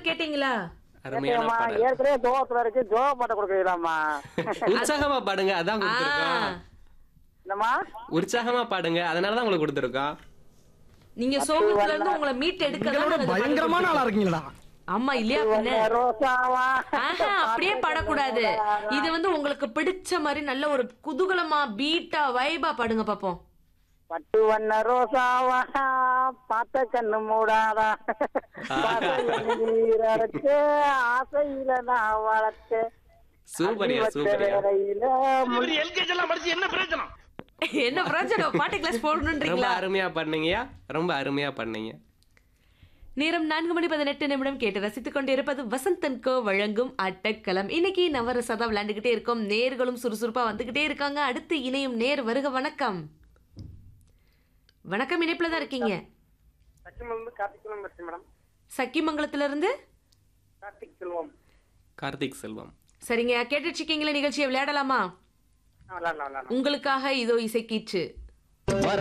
கேட்டீங்களா அருமையான ஏம்மா, பாடல் ஏற்கனவே ஜோகத்துல இருக்கு ஜோக பாட்ட கொடுக்கலாமா உற்சாகமா பாடுங்க அதான் ஆ, கொடுத்துருக்கோம் என்னம்மா உற்சாகமா பாடுங்க அதனாலதான் உங்களுக்கு கொடுத்துருக்கோம் நீங்க சோகத்துல இருந்து உங்களை மீட் எடுக்க தான் நாங்க இந்த பாட்டு பயங்கரமான ஆளா இருக்கீங்களா ஆமா இல்லையா பின்ன ரோசாவா ஆஹா, அப்படியே பாடக்கூடாது இது வந்து உங்களுக்கு பிடிச்ச மாதிரி நல்ல ஒரு குதூகலமா பீட்டா வைபா பாடுங்க பாப்போம் பட்டு வண்ண ரோசாவா பார்த்த கண்ணு மூடாதா நீரடைச்சு ஆசையில நான் வளர்த்து சூப்பரியா சூப்பரியா என்ன பிரச்சனை பாட்டு கிளாஸ் ரொம்ப போடணுன்றீங்களா அருமையா பண்ணீங்கயா ரொம்ப அருமையா பண்ணீங்க நேரம் நான்கு மணி பதினெட்டு நிமிடம் கேட்டு ரசித்துக் கொண்டிருப்பது வசந்தன் கோ வழங்கும் அட்டக்களம் இன்னைக்கு நவரசதா விளையாண்டுகிட்டே இருக்கோம் நேர்களும் சுறுசுறுப்பா வந்துகிட்டே இருக்காங்க அடுத்து இணையும் நேர் வருக வணக்கம் வணக்கம் இணைப்புல தான் இருக்கீங்க கார்த்திக் செல்வம் பேசுறேன் மேடம் சக்கிமங்கலத்துல இருந்து கார்த்திக் செல்வம் கார்த்திக் செல்வம் சரிங்க கேட்டுட்டு இருக்கீங்களா நிகழ்ச்சியை விளையாடலாமா விளாடலாம் விளாடலாம் உங்களுக்காக இதோ இசைக்கீச்சு